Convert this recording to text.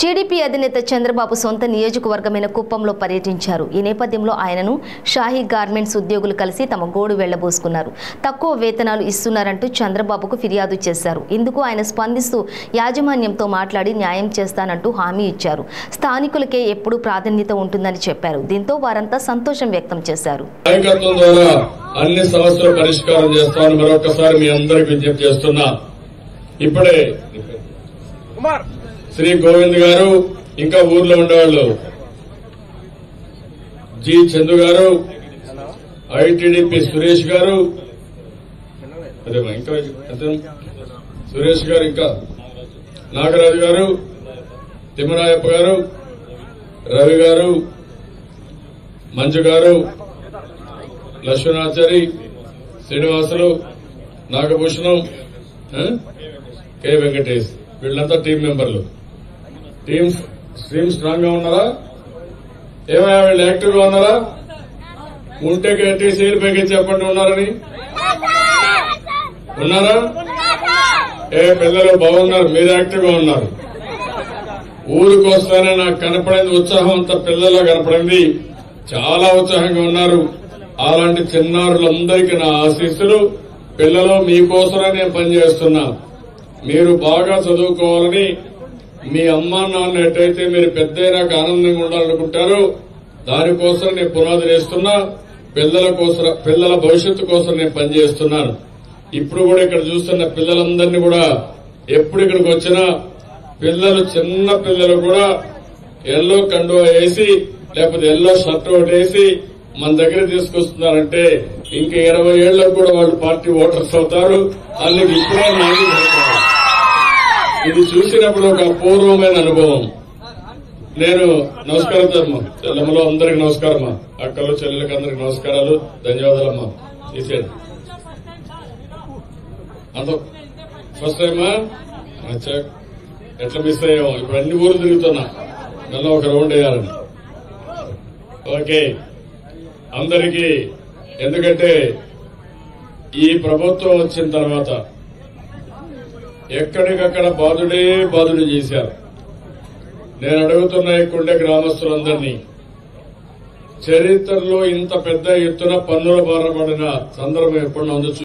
TDP అధినేత చంద్రబాబు సొంత నియోజకవర్గమైన కుప్పంలో పర్యటించారు ఈ నేపథ్యంలో ఆయనను షాహీ గార్మెంట్స్ ఉద్యోగులు కలిసి తమ గోడు వెళ్లబోసుకున్నారు తక్కువ వేతనాలు ఇస్తున్నారంటూ చంద్రబాబుకు ఫిర్యాదు చేశారు ఇందుకు ఆయన స్పందిస్తూ యాజమాన్యంతో మాట్లాడి న్యాయం చేస్తానంటూ హామీ ఇచ్చారు స్థానికులకే ఎప్పుడూ ప్రాధాన్యత ఉంటుందని చెప్పారు దీంతో వారంతా సంతోషం వ్యక్తం చేశారు నాయకత్వం ద్వారా అన్ని సమస్యలు పరిష్కారం చేస్తామని మరొకసారి మీ అందరికి విజ్ఞప్తి చేస్తున్నా ఇప్పుడే కుమార్ శ్రీ గోవింద్ గారు ఇంకా ఊర్లో ఉండేవాళ్ళు జి చందు గారు ఐటీడీపీ సురేష్ గారు అదేమా ఇంకా అదే సురేష్ గారు ఇంకా నాగరాజు గారు తిమ్మరాయప్ప గారు రవి గారు మంజు గారు లక్ష్మణాచారి శ్రీనివాసులు నాగభూషణం ఆ? కె వెంకటేష్ వీళ్ళంతా టీం మెంబర్లు టీం టీం స్ట్రాంగ్ గా ఉన్నారా ఏమైనా వీళ్ళు యాక్టివ్ గా ఉన్నారా ఉంటే గట్టి సీల్ పైకి చెప్పండి ఉన్నారని ఉన్నారా ఏ పిల్లలు బాగున్నారు మీరు యాక్టివ్ గా ఉన్నారు ఊరికొస్తానే నాకు కనపడింది ఉత్సాహం అంతా పిల్లల్లో కనపడింది చాలా ఉత్సాహంగా ఉన్నారు అలాంటి చిన్నారులందరికీ నా ఆశీస్సులు పిల్లలు మీకోసమే నేను పనిచేస్తున్నా మీరు బాగా చదువుకోవాలని మీ అమ్మా నాన్న ఎట్టయితే మీరు పెద్ద నాకు ఆనందంగా ఉండాలనుకుంటారో దానికోసం నేను పునాది వేస్తున్నా పిల్లల కోసం పిల్లల భవిష్యత్తు కోసం నేను పనిచేస్తున్నాను ఇప్పుడు కూడా ఇక్కడ చూస్తున్న పిల్లలందరినీ కూడా ఎప్పుడు ఇక్కడికి వచ్చినా పిల్లలు చిన్న పిల్లలు కూడా ఎల్లో కండువా వేసి లేకపోతే ఎల్లో షర్ట్ ఒకటి వేసి మన దగ్గర తీసుకొస్తున్నారంటే ఇంక ఇరవై ఏళ్లకు కూడా వాళ్ళు పార్టీ ఓటర్స్ అవుతారు వాళ్ళకి ఇప్పుడే నాయకులు అవుతారు. ఇది చూసినప్పుడు ఒక అపూర్వమైన అనుభవం నేను నమస్కారం అమ్మా చెల్లెమ్మలో అందరికి నమస్కారమ్మా అక్కలు చెల్లెలకి అందరికి నమస్కారాలు ధన్యవాదాలమ్మా తీసేయండి అంత ఫస్ట్ టైమా అచ్చా ఎట్లా మిస్ అయ్యాము ఇప్పుడు అన్ని ఊర్లు తిరుగుతున్నా నల్ల ఒక రౌండ్ వేయాలని ఓకే అందరికీ ఎందుకంటే ఈ ప్రభుత్వం వచ్చిన తర్వాత ఎక్కడికక్కడ బాధుడే బాధుడు చేశారు నేను అడుగుతున్న ఈ కుండ గ్రామస్తులందరినీ చరిత్రలో ఇంత పెద్ద ఎత్తున పన్నుల బారపడిన సందర్భం ఎప్పుడు ఉందో